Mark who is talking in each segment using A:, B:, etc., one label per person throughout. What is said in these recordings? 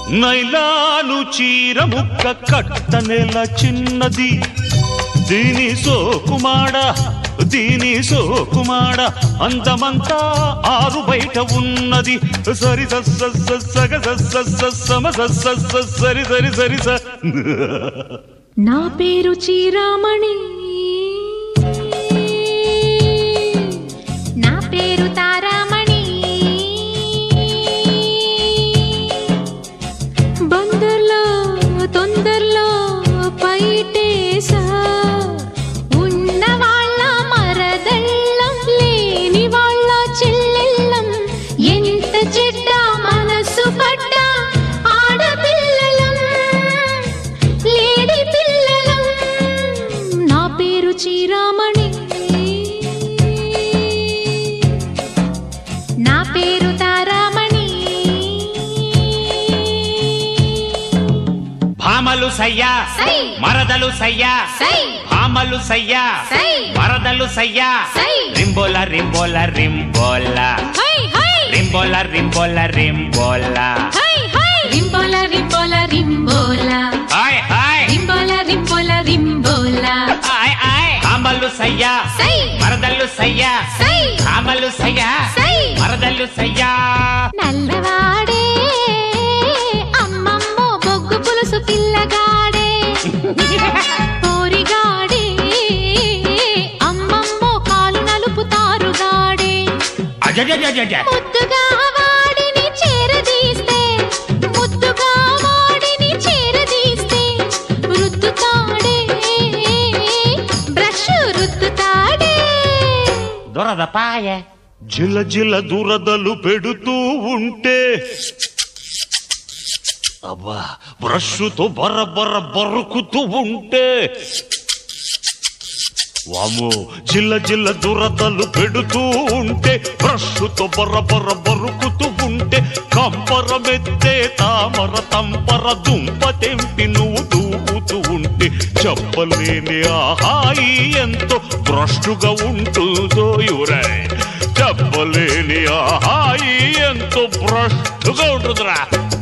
A: Nylon చీర ముక్క కట్టనెల చిన్నది దీని సోకుమాడ దీని సోకుమాడ అందమంతా ఆరు బయట ఉన్నది సరి సస్స సగ సస్స సమ సస్స సరి సరి సరి స
B: నా పేరు చీరామణి నా పేరు తారామణి బందర్లో తొందరలో పైటేసా ఉన్న వాళ్ళ మరదళ్ళం లేని వాళ్ళ చెల్లెళ్ళం ఎంత చెడ్డ మనసు పడ్డ ఆడపిల్లలం లేడి పిల్లలం నా పేరు చీరామణి నా పేరు తారామణి
C: భామలు సయ్యా
B: సై.
C: మరదలు సయ్యా
B: సై.
C: భామలు సయ్యా
B: సై.
C: మరదలు సయ్యా
B: సై.
C: రింబోల రింబోల రింబోల
B: హై హై
C: రింబోల రింబోల రింబోల
B: హై హై రింబోల రింబోల రింబోల
C: హాయ్ హాయ్
B: రింబోల రింబోల రింబోల
C: హాయ్ హాయ్ భామలు సయ్యా
B: సై
C: మరదలు సయ్యా
B: సై
C: భామలు సయ్యా
B: సై
C: మరదలు సయ్యా
B: నల్లవాడే అమ్మమ్మో బొగ్గు పులుసు పిల్లగాడే పోరిగాడే అమ్మమ్మో కాలు నలుపుతారుగాడే
C: అజజజజజ
B: ముద్దుగా వాడిని చేరదీస్తే ముద్దుగా వాడిని చేరదీస్తే రుద్దుతాడే బ్రష్ రుద్దుతాడే
C: దొరద పాయ
A: జిల జిల దురదలు పెడుతూ ఉంటే అబ్బా బ్రష్తో బర్ర బర్ర బరుకుతూ ఉంటే వాము జిల్ల జిల్ల దురదలు పెడుతూ ఉంటే బ్రష్తో బర్ర బర్ర బరుకుతూ ఉంటే కంపరమెత్తే తామర తంపర దుంప తెంపి నువ్వు దూకుతూ ఉంటే చెప్పలేని ఆహాయి ఎంతో భ్రష్టుగా ఉంటుందో యురే చెప్పలేని ఆహాయి ఎంతో భ్రష్టుగా ఉంటుందిరా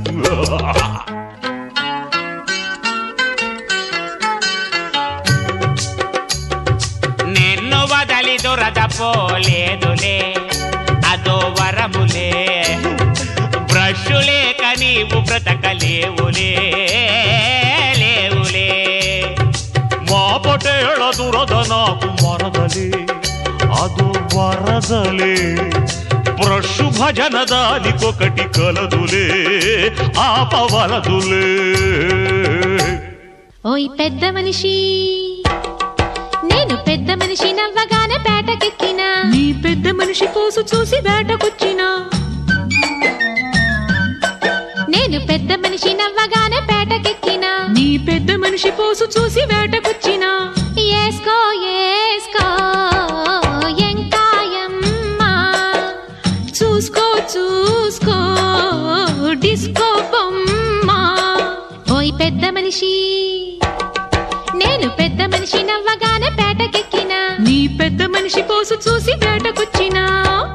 C: నిన్ను వదలి దొరద పోలేదులే అదో వరములే బ్రష్ లేక నీవు బ్రతకలేవులే లేవులే
A: మా పటేళ దురద నాకు మరదలే అదో వరదలే ప్రశు భజన దానికొకటి కలదులే ఆపవలదులే
B: ఓయ్ పెద్ద మనిషి నేను పెద్ద మనిషి నవ్వగానే పేటకెక్కినా
D: నీ పెద్ద మనిషి పోసు చూసి వేటకొచ్చినా
B: నేను పెద్ద మనిషి నవ్వగానే పేటకెక్కినా
D: నీ పెద్ద మనిషి పోసు చూసి వేటకొచ్చినా
B: ఏస్కో ఏస్కో ఎంకాయమ్మా
D: చూసుకో చూసుకో
B: డిస్కో బొమ్మ ఓయ్ పెద్ద మనిషి నేను పెద్ద మనిషి నవ్వగానే పేటకెక్కినా
D: నీ పెద్ద మనిషి పోసు చూసి వేటకొచ్చినా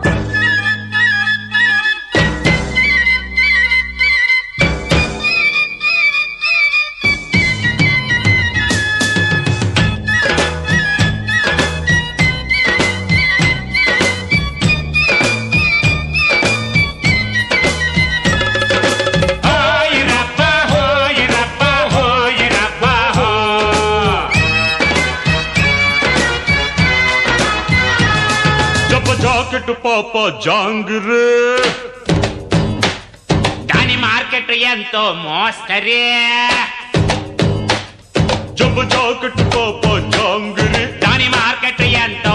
C: హోయ్ రబ్బ హోయ్ రబ్బ హోయ్ రబ్బ హో
A: జప జాకెట్ పాప జాంగిరే
C: దాని మార్కెట్ ఎంతో మోస్తరే
A: జప జాకెట్ పాప జాంగిరే
C: దాని మార్కెట్ ఎంతో